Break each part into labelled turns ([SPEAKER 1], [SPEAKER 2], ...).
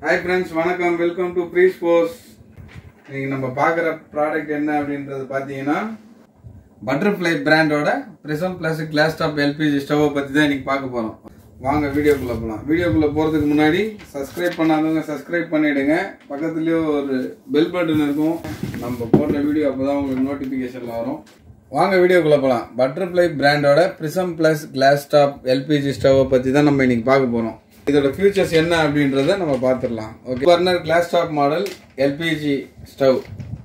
[SPEAKER 1] hi friends வணக்கம் welcome to Free Sports இன்னைக்கு நம்ம பார்க்குற ப்ராடக்ட் என்ன அப்படின்றது பார்த்தீங்கன்னா பட்டர்ஃப்ளை பிராண்டோட Prism plus glass top LPG ஸ்டவ்வை பற்றி தான் இன்னைக்கு பார்க்க போகிறோம் வாங்க வீடியோக்குள்ளே போகலாம் வீடியோக்குள்ளே போகிறதுக்கு முன்னாடி சப்ஸ்கிரைப் பண்ணாதவங்க சப்ஸ்கிரைப் பண்ணிவிடுங்க பக்கத்துலேயே ஒரு பெல் பட்டன் இருக்கும் நம்ம போடுற வீடியோ அப்போ தான் உங்களுக்கு நோட்டிஃபிகேஷனில் வரும் வாங்க வீடியோக்குள்ளே போகலாம் பட்டர்ஃப்ளை பிராண்டோட Prism plus glass top LPG ஸ்டவ்வை பற்றி தான் நம்ம இன்னைக்கு பார்க்க போகிறோம் இதோட ஃபியூச்சர்ஸ் என்ன அப்படின்றத நம்ம பார்த்துடலாம் okay burner glass top model LPG stove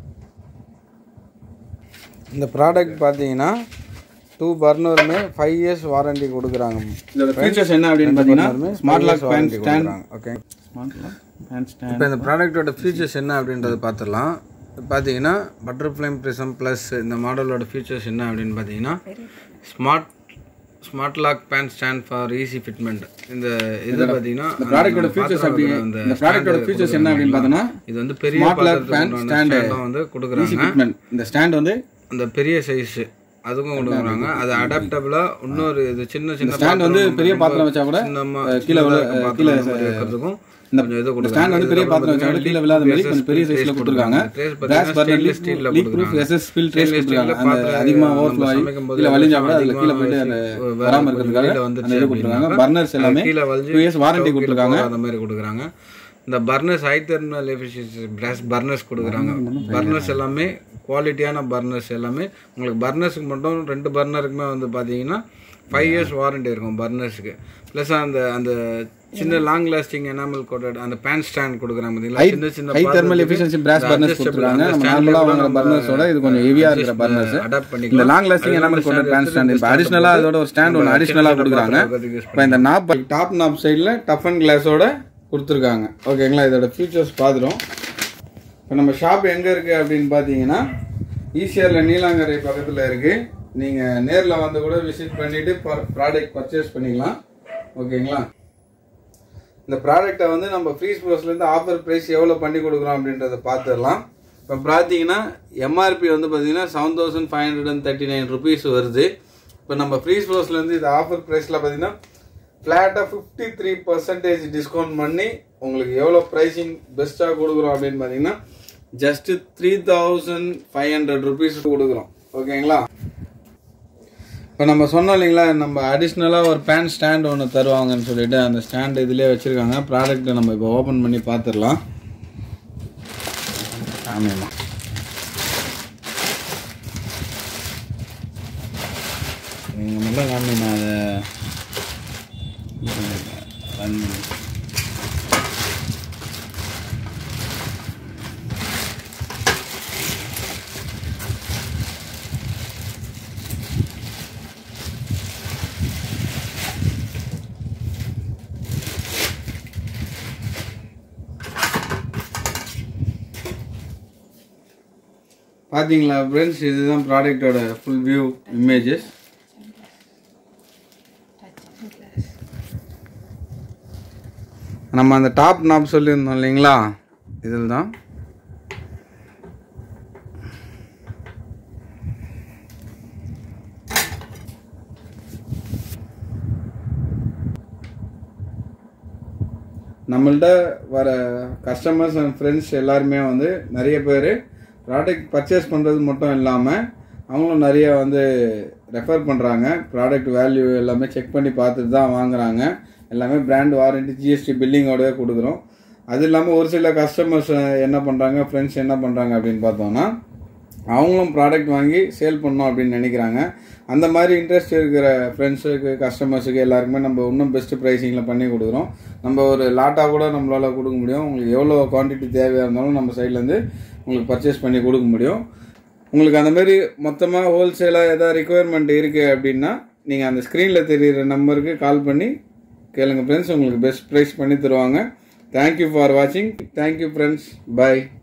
[SPEAKER 1] இந்த ப்ராடக்ட் பார்த்தீங்கன்னா டூ பர்னருமே ஃபைவ் இயர்ஸ் வாரண்டி கொடுக்குறாங்க
[SPEAKER 2] இதோட ஃபீச்சர்ஸ் என்ன அப்படின்னு பார்த்தீங்கன்னா smart lock pan stand
[SPEAKER 1] okay
[SPEAKER 2] smart lock pan stand
[SPEAKER 1] இப்போ இந்த ப்ராடக்ட்டோட ஃபீச்சர்ஸ் என்ன அப்படின்றத பார்த்துடலாம் பார்த்தீங்கன்னா பட்டர்ஃப்ளேம் ப்ரிசம் ப்ளஸ் இந்த மாடலோட ஃபீச்சர்ஸ் என்ன அப்படின்னு பார்த்தீங்கன்னா smart smart lock pan stand for easy fitment இந்த இது பார்த்தீங்கன்னா
[SPEAKER 2] இந்த ப்ராடக்ட்டோட ஃபீச்சர்ஸ் அப்படி இந்த ப்ராடக்ட்டோட ஃபீச்சர்ஸ் என்ன அப்படின்னு பார்த்தோன்னா
[SPEAKER 1] இது வந்து பெரிய
[SPEAKER 2] ஸ்மார்ட் லாக் பேன் ஸ்டாண்ட்
[SPEAKER 1] பாத்திரத்துக்கு வந்து கொடுக்குறாங்க
[SPEAKER 2] ஈஸி ஃபிட்மெண்ட் இந்த ஸ்டாண்ட் வந்து
[SPEAKER 1] அந்த பெரிய சைஸ் அதுக்கும் கொடுக்குறாங்க அது அடாப்டபிளா இன்னொரு இது சின்ன சின்ன
[SPEAKER 2] ஸ்டாண்ட் வந்து பெரிய பாத்திரம் வச்சா கூட
[SPEAKER 1] சின்னமா
[SPEAKER 2] கீழே விழ-
[SPEAKER 1] கீழே இருக்கிறதுக்கும்
[SPEAKER 2] இந்த
[SPEAKER 1] கொஞ்சம் இது
[SPEAKER 2] இந்த ஸ்டாண்ட் வந்து பெரிய பாத்திரம் வச்சா கூட கீழே விழாத மாதிரி கொஞ்சம் பெரிய சைஸ்ல கொடுத்துருக்காங்க glass burner leak proof SS spill trays கொடுத்துருக்காங்க அந்த அதிகமா ஓவர்ஃப்ளோ ஆகி கீழே வலிஞ்சா கூட அதுல கீழே போயிட்டு அந்த வராம இருக்கிறதுக்காக அந்த இது கொடுத்துருக்காங்க பர்னர்ஸ் எல்லாமே
[SPEAKER 1] கீழே வலிஞ்சு
[SPEAKER 2] டூ இயர்ஸ் வாரண்டி கொடுத்துருக்காங்க
[SPEAKER 1] அந்த மாதிரி கொடுக்குறாங்க இந்த burners high thermal efficiency brass burners கொடுக்குறாங்க பர்னர்ஸ் எல்லாமே குவாலிட்டியான பர்னர்ஸ் எல்லாமே உங்களுக்கு பர்னர்ஸுக்கு மட்டும் ரெண்டு பர்னருக்குமே வந்து பார்த்தீங்கன்னா ஃபைவ் இயர்ஸ் வாரண்டி இருக்கும் பர்னர்ஸுக்கு ப்ளஸ் அந்த அந்த சின்ன லாங் லாஸ்டிங் எனாமல் கோட்டட் அந்த பேன் ஸ்டாண்ட் கொடுக்குறாங்க பார்த்தீங்களா சின்ன சின்ன
[SPEAKER 2] high thermal efficiency brass burners கொடுத்துருக்காங்க நம்ம நார்மலா வாங்குற பர்னர்ஸோட இது கொஞ்சம் ஹெவியா இருக்கிற பர்னர்ஸ்
[SPEAKER 1] அடாப்ட்
[SPEAKER 2] இந்த
[SPEAKER 1] பண்ணிக்கலாம்
[SPEAKER 2] லாங் லாஸ்டிங் என்ன கொண்ட பேன் ஸ்டாண்ட் இப்போ அடிஷனலா அதோட ஒரு ஸ்டாண்ட் ஒன்று அடிஷனலா கொடுக்குறாங்க இப்போ இந்த நாப்
[SPEAKER 1] டாப் நாப் சைடில் டஃப் அண்ட் கிளாஸோட கொடுத்துருக்காங்க ஓகேங்களா இதோட ஃபீச்சர்ஸ் பார்த்துரும் இப்போ நம்ம ஷாப் எங்கே இருக்குது அப்படின்னு பார்த்தீங்கன்னா ஈசிஆரில் நீலாங்கரை பக்கத்தில் இருக்குது நீங்கள் நேரில் வந்து கூட விசிட் பண்ணிவிட்டு ப்ராடக்ட் பர்ச்சேஸ் பண்ணிக்கலாம் ஓகேங்களா இந்த ப்ராடக்ட்டை வந்து நம்ம ஃப்ரீஸ் ப்ரோஸ்லேருந்து ஆஃபர் ப்ரைஸ் எவ்வளோ பண்ணி கொடுக்குறோம் அப்படின்றத பார்த்துடலாம் இப்போ பார்த்தீங்கன்னா எம்ஆர்பி வந்து பார்த்தீங்கன்னா seven thousand five hundred and thirty nine rupees வருது இப்போ நம்ம ஃப்ரீஸ் ப்ரோஸ்லேருந்து இது ஆஃபர் ப்ரைஸில் பார்த்தீங்கன்னா ஃப்ளாட்டாக ஃபிஃப்டி த்ரீ பர்சன்டேஜ் டிஸ்கவுண்ட் பண்ணி உங்களுக்கு எவ்வளோ ப்ரைஸிங் பெஸ்ட்டாக கொடுக்குறோம் அப்படின்னு பார்த்தீங்கன்னா just three thousand five hundred rupees கொடுக்குறோம் ஓகேங்களா இப்போ நம்ம சொன்னோம் இல்லைங்களா நம்ம அடிஷ்னலாக ஒரு பேன் ஸ்டாண்ட் ஒன்று தருவாங்கன்னு சொல்லிட்டு அந்த ஸ்டாண்ட் இதுலேயே வச்சுருக்காங்க ப்ராடக்ட்டை நம்ம இப்போ ஓப்பன் பண்ணி பார்த்துடலாம் ஆமாம் நீங்கள் மட்டும் காமி நான் அதை ரன் பண்ணி பார்த்தீங்களா ஃப்ரெண்ட்ஸ் இதுதான் ப்ராடக்ட்டோட ஃபுல் வியூ இமேஜஸ் நம்ம அந்த டாப் நாப் சொல்லியிருந்தோம் இல்லைங்களா இதில் தான் நம்மள்ட்ட வர கஸ்டமர்ஸ் அண்ட் ஃப்ரெண்ட்ஸ் எல்லாருமே வந்து நிறைய பேர் ப்ராடக்ட் பர்ச்சேஸ் பண்ணுறது மட்டும் இல்லாமல் அவங்களும் நிறைய வந்து ரெஃபர் பண்ணுறாங்க ப்ராடக்ட் வேல்யூ எல்லாமே செக் பண்ணி பார்த்துட்டு தான் வாங்குறாங்க எல்லாமே பிராண்ட் வாரண்டி ஜிஎஸ்டி பில்லிங்கோடவே கொடுக்குறோம் அது இல்லாமல் ஒரு சில கஸ்டமர்ஸ் என்ன பண்ணுறாங்க ஃப்ரெண்ட்ஸ் என்ன பண்ணுறாங்க அப்படின்னு பார்த்தோம்னா அவங்களும் ப்ராடக்ட் வாங்கி சேல் பண்ணணும் அப்படின்னு நினைக்கிறாங்க அந்த மாதிரி இன்ட்ரெஸ்ட் இருக்கிற ஃப்ரெண்ட்ஸுக்கு கஸ்டமர்ஸுக்கு எல்லாருக்குமே நம்ம இன்னும் பெஸ்ட் ப்ரைஸிங்கில் பண்ணி கொடுக்குறோம் நம்ம ஒரு லாட்டாக கூட நம்மளால் கொடுக்க முடியும் உங்களுக்கு எவ்வளோ குவான்டிட்டி தேவையாக இருந்தாலும் நம்ம சைட்லேருந்து உங்களுக்கு பர்ச்சேஸ் பண்ணி கொடுக்க முடியும் உங்களுக்கு அந்த மாதிரி மொத்தமாக ஹோல்சேலாக எதாவது ரிக்குவயர்மெண்ட் இருக்குது அப்படின்னா நீங்கள் அந்த ஸ்க்ரீனில் தெரியிற நம்பருக்கு கால் பண்ணி கேளுங்க ஃப்ரெண்ட்ஸ் உங்களுக்கு பெஸ்ட் ப்ரைஸ் பண்ணி தருவாங்க தேங்க்யூ ஃபார் வாட்சிங் தேங்க்யூ ஃப்ரெண்ட்ஸ் பை